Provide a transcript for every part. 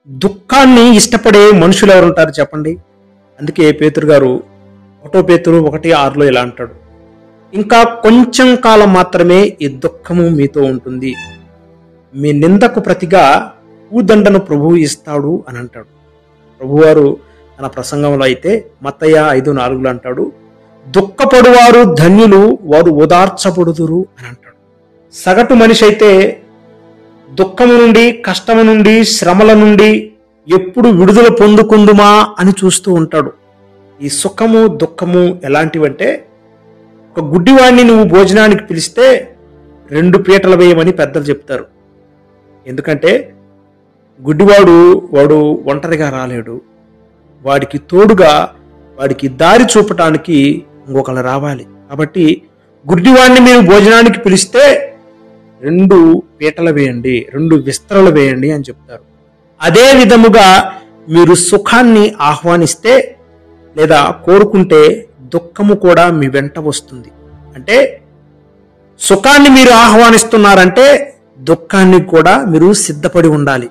దుఃఖాన్ని ఇష్టపడే మనుషులు ఎవరు ఉంటారు చెప్పండి అందుకే పేతురు గారు ఒకటో పేతురు ఒకటి ఆరులో ఇలా అంటాడు ఇంకా కొంచెం కాలం మాత్రమే ఈ దుఃఖము మీతో ఉంటుంది మీ నిందకు ప్రతిగా భూదండను ప్రభువు ఇస్తాడు అని అంటాడు ప్రభువారు తన ప్రసంగంలో అయితే మత్తయ్య ఐదు నాలుగులో అంటాడు దుఃఖపడువారు ధన్యులు వారు ఓదార్చబడుదురు అని అంటాడు సగటు మనిషి అయితే దుఃఖము నుండి కష్టము నుండి శ్రమల నుండి ఎప్పుడు విడుదల పొందుకుందుమా అని చూస్తూ ఉంటాడు ఈ సుఖము దుఃఖము ఎలాంటివంటే ఒక గుడ్డివాడిని నువ్వు భోజనానికి పిలిస్తే రెండు పీటలు వేయమని పెద్దలు చెప్తారు ఎందుకంటే గుడ్డివాడు వాడు ఒంటరిగా రాలేడు వాడికి తోడుగా వాడికి దారి చూపటానికి ఇంకొకరు రావాలి కాబట్టి గుడ్డివాడిని మీరు భోజనానికి పిలిస్తే రెండు పీటలు వేయండి రెండు విస్తరలు వేయండి అని చెప్తారు అదే విధముగా మీరు సుఖాన్ని ఆహ్వానిస్తే లేదా కోరుకుంటే దుఃఖము కూడా మీ వెంట వస్తుంది అంటే సుఖాన్ని మీరు ఆహ్వానిస్తున్నారంటే దుఃఖాన్ని కూడా మీరు సిద్ధపడి ఉండాలి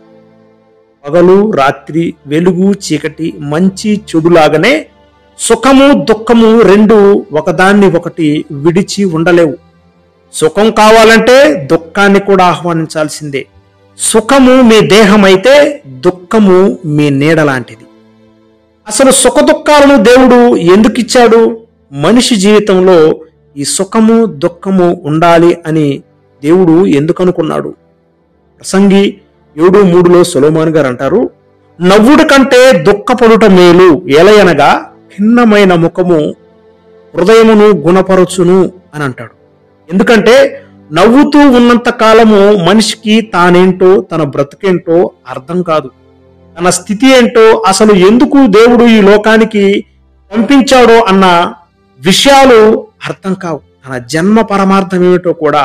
పగలు రాత్రి వెలుగు చీకటి మంచి చెడులాగానే సుఖము దుఃఖము రెండు ఒకదాన్ని ఒకటి విడిచి ఉండలేవు సుఖం కావాలంటే దుఃఖాన్ని కూడా ఆహ్వానించాల్సిందే సుఖము మీ దేహమైతే దుఃఖము మీ నీడ లాంటిది అసలు సుఖ దుఃఖాలను దేవుడు ఎందుకు ఇచ్చాడు మనిషి జీవితంలో ఈ సుఖము దుఃఖము ఉండాలి అని దేవుడు ఎందుకు అనుకున్నాడు ప్రసంగి ఏడు మూడులో సొలోమాన్ గారు అంటారు నవ్వుడు కంటే దుఃఖపడుట మేలు ఎలయనగా భిన్నమైన ముఖము హృదయమును గుణపరచును అని అంటాడు ఎందుకంటే నవ్వుతూ ఉన్నంత కాలము మనిషికి తానేంటో తన బ్రతుకేంటో అర్థం కాదు తన స్థితి ఏంటో అసలు ఎందుకు దేవుడు ఈ లోకానికి పంపించాడో అన్న విషయాలు అర్థం కావు తన జన్మ పరమార్థం ఏమిటో కూడా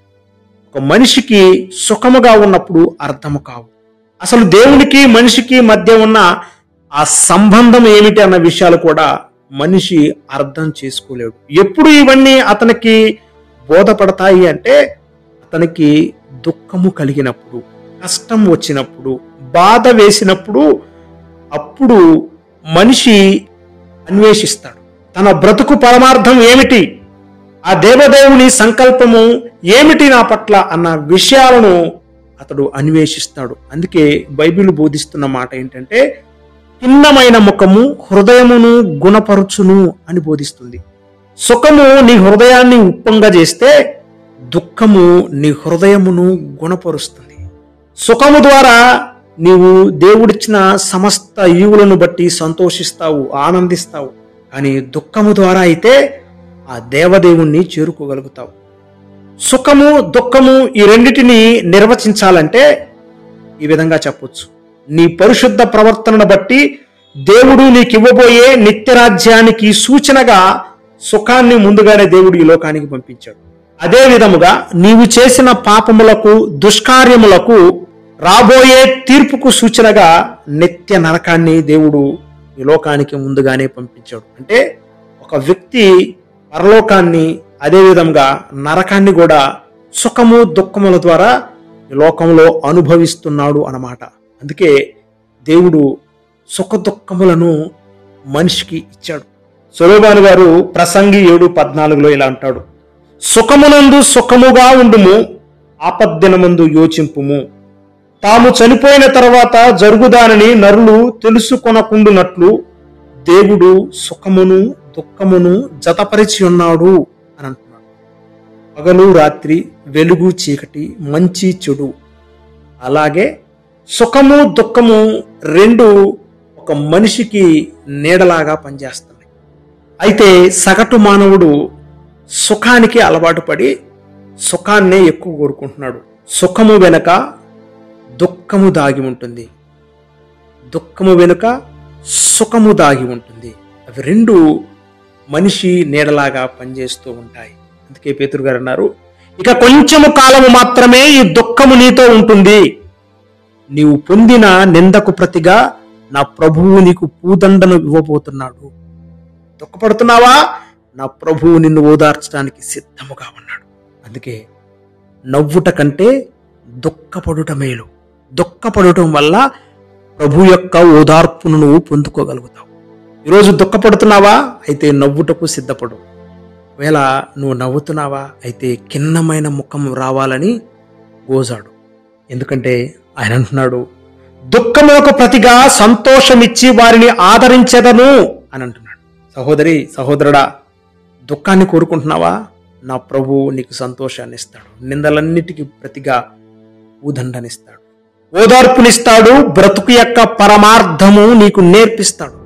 ఒక మనిషికి సుఖముగా ఉన్నప్పుడు అర్థము కావు అసలు దేవునికి మనిషికి మధ్య ఉన్న ఆ సంబంధం ఏమిటి అన్న విషయాలు కూడా మనిషి అర్థం చేసుకోలేడు ఎప్పుడు ఇవన్నీ అతనికి బోధపడతాయి అంటే అతనికి దుఃఖము కలిగినప్పుడు కష్టం వచ్చినప్పుడు బాధ వేసినప్పుడు అప్పుడు మనిషి అన్వేషిస్తాడు తన బ్రతుకు పరమార్థం ఏమిటి ఆ దేవదేవుని సంకల్పము ఏమిటి నా పట్ల అన్న విషయాలను అతడు అన్వేషిస్తాడు అందుకే బైబిల్ బోధిస్తున్న మాట ఏంటంటే భిన్నమైన ముఖము హృదయమును గుణపరుచును అని బోధిస్తుంది సుఖము నీ హృదయాన్ని ఉప్పంగా చేస్తే దుఃఖము నీ హృదయమును గుణపరుస్తుంది సుఖము ద్వారా నీవు దేవుడిచ్చిన సమస్త ఈవులను బట్టి సంతోషిస్తావు ఆనందిస్తావు కానీ దుఃఖము ద్వారా అయితే ఆ దేవదేవుణ్ణి చేరుకోగలుగుతావు సుఖము దుఃఖము ఈ రెండిటిని నిర్వచించాలంటే ఈ విధంగా చెప్పొచ్చు నీ పరిశుద్ధ ప్రవర్తనను బట్టి దేవుడు నీకు ఇవ్వబోయే నిత్యరాజ్యానికి సూచనగా సుఖాన్ని ముందుగానే దేవుడు ఈ లోకానికి పంపించాడు అదే విధముగా నీవు చేసిన పాపములకు దుష్కార్యములకు రాబోయే తీర్పుకు సూచనగా నిత్య నరకాన్ని దేవుడు ఈ లోకానికి ముందుగానే పంపించాడు అంటే ఒక వ్యక్తి పరలోకాన్ని అదే విధంగా నరకాన్ని కూడా సుఖము దుఃఖముల ద్వారా ఈ లోకంలో అనుభవిస్తున్నాడు అన్నమాట అందుకే దేవుడు సుఖ దుఃఖములను మనిషికి ఇచ్చాడు సొలోబాను గారు ప్రసంగి ఏడు పద్నాలుగులో ఇలా అంటాడు సుఖమునందు సుఖముగా ఉండుము ఆపద్దినమందు యోచింపుము తాము చనిపోయిన తర్వాత జరుగుదానని నరులు తెలుసుకొనకుండునట్లు దేవుడు సుఖమును దుఃఖమును జతపరిచి ఉన్నాడు అని అంటున్నాడు పగలు రాత్రి వెలుగు చీకటి మంచి చెడు అలాగే సుఖము దుఃఖము రెండు ఒక మనిషికి నీడలాగా పనిచేస్తున్నాయి అయితే సగటు మానవుడు సుఖానికి అలవాటు పడి సుఖాన్నే ఎక్కువ కోరుకుంటున్నాడు సుఖము వెనుక దుఃఖము దాగి ఉంటుంది దుఃఖము వెనుక సుఖము దాగి ఉంటుంది అవి రెండు మనిషి నీడలాగా పనిచేస్తూ ఉంటాయి అందుకే పేతురు గారు అన్నారు ఇక కొంచెము కాలము మాత్రమే ఈ దుఃఖము నీతో ఉంటుంది నీవు పొందిన నిందకు ప్రతిగా నా ప్రభువు నీకు పూదండను ఇవ్వబోతున్నాడు దుఃఖపడుతున్నావా నా ప్రభువు నిన్ను ఓదార్చడానికి సిద్ధముగా ఉన్నాడు అందుకే నవ్వుట కంటే దుఃఖపడుట మేలు దుఃఖపడటం వల్ల ప్రభు యొక్క ఓదార్పును నువ్వు పొందుకోగలుగుతావు ఈరోజు దుఃఖపడుతున్నావా అయితే నవ్వుటకు సిద్ధపడు ఒకవేళ నువ్వు నవ్వుతున్నావా అయితే కిన్నమైన ముఖం రావాలని గోజాడు ఎందుకంటే ఆయన అంటున్నాడు దుఃఖములకు ప్రతిగా సంతోషమిచ్చి వారిని ఆదరించెదను అని అంటున్నాడు సహోదరి సహోదరుడా దుఃఖాన్ని కోరుకుంటున్నావా నా ప్రభు నీకు సంతోషాన్ని ఇస్తాడు నిందలన్నిటికీ ప్రతిగా ఊదండనిస్తాడు ఓదార్పునిస్తాడు బ్రతుకు యొక్క పరమార్థము నీకు నేర్పిస్తాడు